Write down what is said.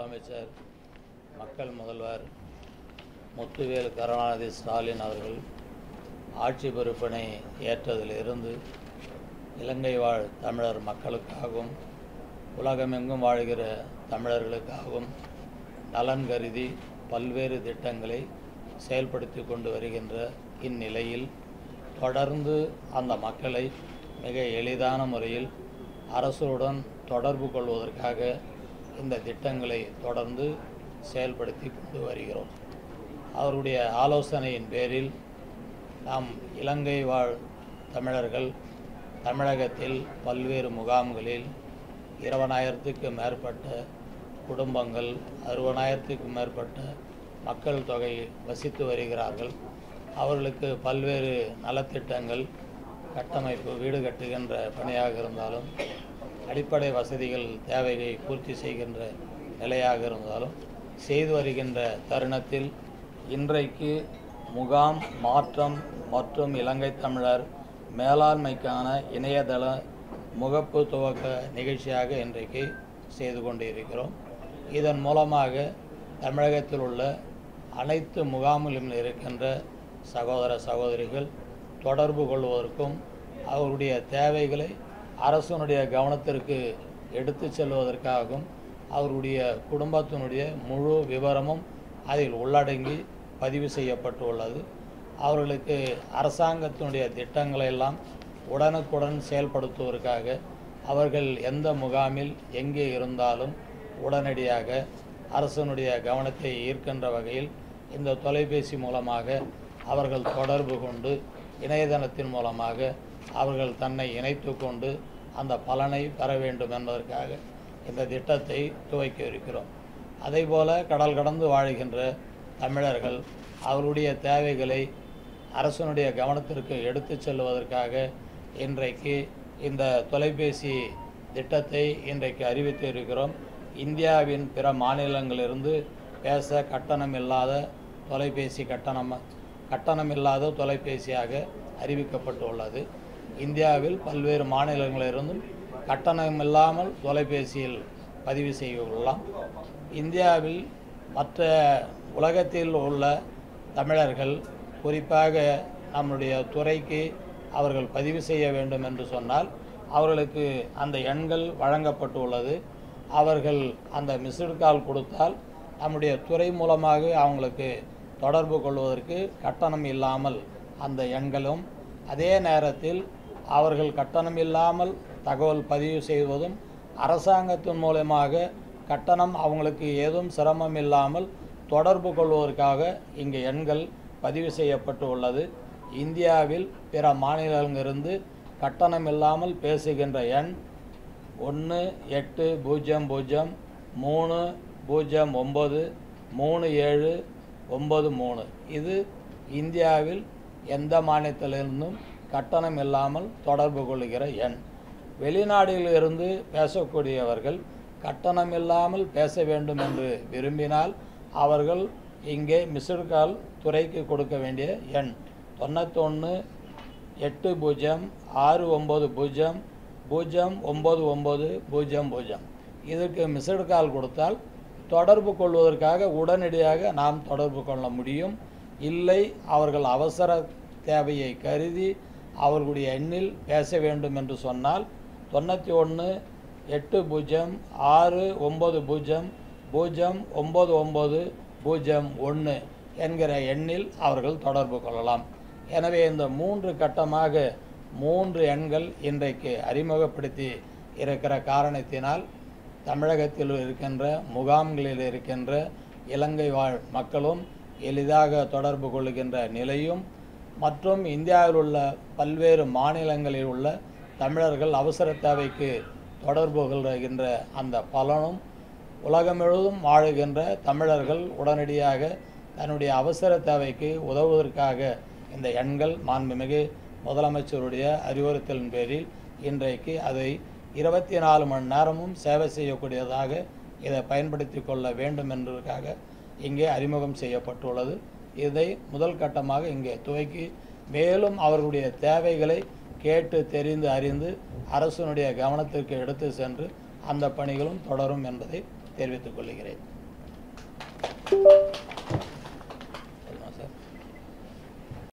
முதலமைச்சர் மக்கள் முதல்வர் முத்துவேல் கருணாநிதி ஸ்டாலின் அவர்கள் ஆட்சி பொறுப்பினை ஏற்றதிலிருந்து இலங்கை வாழ் தமிழர் மக்களுக்காகவும் உலகமெங்கும் வாழ்கிற தமிழர்களுக்காகவும் நலன் கருதி பல்வேறு திட்டங்களை செயல்படுத்தி கொண்டு வருகின்ற இந்நிலையில் தொடர்ந்து அந்த மக்களை மிக எளிதான முறையில் அரசுடன் தொடர்பு கொள்வதற்காக இந்த திட்டங்களை தொடர்ந்து செயல்படுத்தி கொண்டு வருகிறோம் அவருடைய ஆலோசனையின் பேரில் நாம் இலங்கை வாழ் தமிழர்கள் தமிழகத்தில் பல்வேறு முகாம்களில் இருபதாயிரத்துக்கு மேற்பட்ட குடும்பங்கள் அறுபதாயிரத்துக்கும் மேற்பட்ட மக்கள் தொகை வசித்து வருகிறார்கள் அவர்களுக்கு பல்வேறு நலத்திட்டங்கள் கட்டமைப்பு வீடு கட்டுகின்ற பணியாக இருந்தாலும் அடிப்படை வசதிகள் தேவையை பூர்த்தி செய்கின்ற நிலையாக இருந்தாலும் செய்து வருகின்ற தருணத்தில் இன்றைக்கு முகாம் மாற்றம் மற்றும் இலங்கை தமிழர் மேலாண்மைக்கான இணையதள முகப்பு துவக்க நிகழ்ச்சியாக இன்றைக்கு செய்து கொண்டிருக்கிறோம் இதன் மூலமாக தமிழகத்தில் உள்ள அனைத்து முகாமிலும் இருக்கின்ற சகோதர சகோதரிகள் தொடர்பு கொள்வதற்கும் அவருடைய தேவைகளை அரசனுடைய கவனத்திற்கு எடுத்து செல்வதற்காகவும் அவருடைய குடும்பத்தினுடைய முழு விவரமும் அதில் உள்ளடங்கி பதிவு செய்யப்பட்டுள்ளது அவர்களுக்கு அரசாங்கத்தினுடைய திட்டங்களை எல்லாம் உடனுக்குடன் செயல்படுத்துவதற்காக அவர்கள் எந்த முகாமில் எங்கே இருந்தாலும் உடனடியாக அரசனுடைய கவனத்தை ஈர்க்கின்ற வகையில் இந்த தொலைபேசி மூலமாக அவர்கள் தொடர்பு கொண்டு இணையதளத்தின் மூலமாக அவர்கள் தன்னை இணைத்து கொண்டு அந்த பலனை பெற வேண்டும் என்பதற்காக இந்த திட்டத்தை துவக்கி இருக்கிறோம் அதேபோல கடல் கடந்து வாழ்கின்ற தமிழர்கள் அவருடைய தேவைகளை அரசனுடைய கவனத்திற்கு எடுத்துச் செல்வதற்காக இன்றைக்கு இந்த தொலைபேசி திட்டத்தை இன்றைக்கு அறிவித்து இருக்கிறோம் இந்தியாவின் பிற மாநிலங்களிலிருந்து பேச கட்டணமில்லாத தொலைபேசி கட்டணம் கட்டணமில்லாத தொலைபேசியாக அறிவிக்கப்பட்டுள்ளது இந்தியாவில் பல்வேறு மாநிலங்களிலிருந்தும் கட்டணமில்லாமல் தொலைபேசியில் பதிவு செய்து கொள்ளலாம் இந்தியாவில் மற்ற உலகத்தில் உள்ள தமிழர்கள் குறிப்பாக நம்முடைய துறைக்கு அவர்கள் பதிவு செய்ய வேண்டும் என்று சொன்னால் அவர்களுக்கு அந்த எண்கள் வழங்கப்பட்டுள்ளது அவர்கள் அந்த மிஸ்டு கால் கொடுத்தால் நம்முடைய துறை மூலமாக அவங்களுக்கு தொடர்பு கொள்வதற்கு கட்டணம் இல்லாமல் அந்த எண்களும் அதே நேரத்தில் அவர்கள் கட்டணம் இல்லாமல் தகவல் பதிவு செய்வதும் அரசாங்கத்தின் மூலமாக கட்டணம் அவங்களுக்கு ஏதும் சிரமம் இல்லாமல் தொடர்பு கொள்வதற்காக இங்கே எண்கள் பதிவு செய்யப்பட்டு உள்ளது இந்தியாவில் பிற மாநிலங்களிலிருந்து கட்டணம் இல்லாமல் பேசுகின்ற எண் ஒன்று எட்டு பூஜ்ஜியம் பூஜ்ஜியம் மூணு பூஜ்ஜியம் ஒம்பது மூணு ஏழு ஒம்பது மூணு இது இந்தியாவில் எந்த மாநிலத்திலிருந்தும் கட்டணம் இல்லாமல் தொடர்பு கொள்கிற எண் வெளிநாடுகளிலிருந்து பேசக்கூடியவர்கள் கட்டணம் இல்லாமல் பேச வேண்டும் என்று விரும்பினால் அவர்கள் இங்கே மிஸ்டு கால் துறைக்கு கொடுக்க வேண்டிய எண் தொண்ணூத்தொன்று எட்டு பூஜ்ஜியம் ஆறு ஒம்பது பூஜ்ஜியம் பூஜ்ஜியம் ஒம்பது ஒம்பது பூஜ்ஜியம் பூஜ்ஜியம் இதற்கு மிஸ்டு கால் கொடுத்தால் தொடர்பு கொள்வதற்காக உடனடியாக நாம் தொடர்பு கொள்ள முடியும் இல்லை அவர்கள் அவசர தேவையை கருதி அவர்களுடைய எண்ணில் பேச வேண்டும் என்று சொன்னால் தொண்ணூற்றி ஒன்று எட்டு பூஜ்ஜியம் ஆறு ஒம்பது பூஜ்ஜியம் பூஜ்ஜியம் ஒம்பது ஒம்பது பூஜ்ஜியம் ஒன்று என்கிற எண்ணில் அவர்கள் தொடர்பு கொள்ளலாம் எனவே இந்த மூன்று கட்டமாக மூன்று எண்கள் இன்றைக்கு அறிமுகப்படுத்தி இருக்கிற காரணத்தினால் தமிழகத்தில் இருக்கின்ற முகாம்களில் இருக்கின்ற இலங்கை வாழ் மக்களும் எளிதாக தொடர்பு கொள்கின்ற நிலையும் மற்றும் இந்தியாவில் உள்ள பல்வேறு மாநிலங்களில் உள்ள தமிழர்கள் அவசர தேவைக்கு தொடர்பு கொள்கின்ற அந்த பலனும் உலகம் முழுவதும் வாழுகின்ற தமிழர்கள் உடனடியாக தன்னுடைய அவசர தேவைக்கு உதவுவதற்காக இந்த எண்கள் மாண்புமிகு முதலமைச்சருடைய அறிவுறுத்தலின் பேரில் இன்றைக்கு அதை இருபத்தி நாலு மணி நேரமும் சேவை செய்யக்கூடியதாக இதை பயன்படுத்தி கொள்ள வேண்டும் என்பதற்காக இங்கே அறிமுகம் செய்யப்பட்டுள்ளது இதை முதல் கட்டமாக இங்கே துவக்கி மேலும் அவர்களுடைய தேவைகளை கேட்டு தெரிந்து அறிந்து அரசனுடைய கவனத்திற்கு எடுத்து சென்று அந்த பணிகளும் தொடரும் என்பதை தெரிவித்துக் கொள்கிறேன்